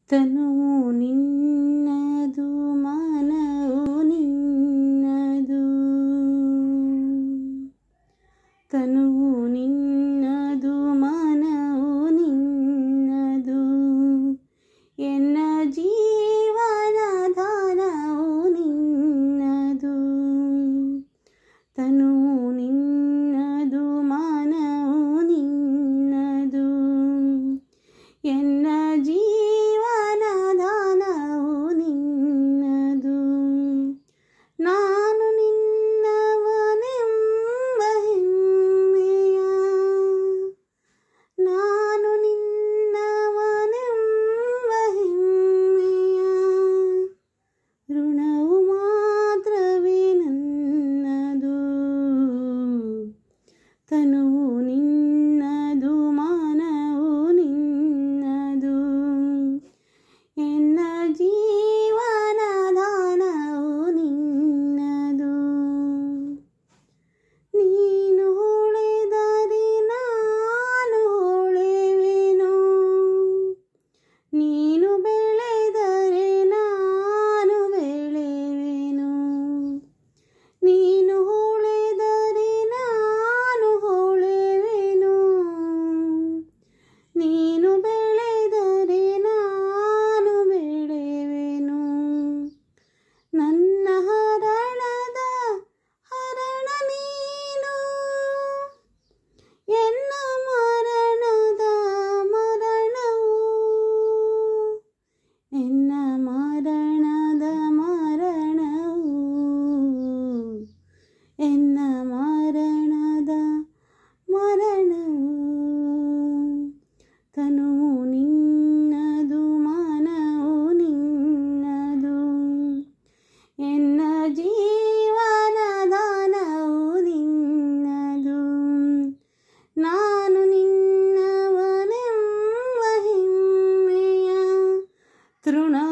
ತನುವು ನಿನ್ನದು ಮನವು ನಿನ್ನದು ತನುವು ನಿನ್ನದು ಮನವು ನಿನ್ನದು ಎನ್ನ ಜೀವನ ದಾನವು ನಿನ್ನದು ತನುವು ನಿನ್ನದು ಮನವು ನಿನ್ನದು ಎನ್ನ ಜೀವನ ದಾನವು ನಿನ್ನದು ನಾನು ನಿನ್ನವನೆಂಬ ಹೆಮ್ಮೆಯ ನಾನು ನಿನ್ನವನೆಂಬ ಹೆಮ್ಮೆಯ ಋಣವು ಮಾತ್ರವೇ ನನ್ನದು ತನುವು ನಿನ್ನದು ಮಾನವು ನಿನ್ನದು ಎನ್ನ ಜೀವನ ದಾನವು ನಿನ್ನದು ನೀನು ಹೊಳೆದರೆ ನಾನು ಹೊಳೆವೆನು ನೀನು ಬೆಳೆದರೆ ನಾನು ಬೆಳೆವೆನು ನೀನು ಹೊಳೆದರೆ ನಾನು ಹೊಳೆವೆನು ನೀನು ಬೆಳೆದರೆ ನಾನು ಬೆಳೆವೆನು ನನ್ನ ಹರಣದ ಹರಣ ನೀನು ಎನ್ನ ಮರಣದ ಮರಣವು ಎನ್ನ ಮರಣದ ಮರಣವು ಎನ್ನ ಮರಣದ ಮರಣವು ತನುವು ನಿನ್ನದು ಮನವು ನಿನ್ನದು ಎನ್ನ ಜೀವನ ದಾನವು ನಿನ್ನದು ನಾನು ನಿನ್ನವನೆಂಬ ಹೆಮ್ಮೆಯ ತೃಣ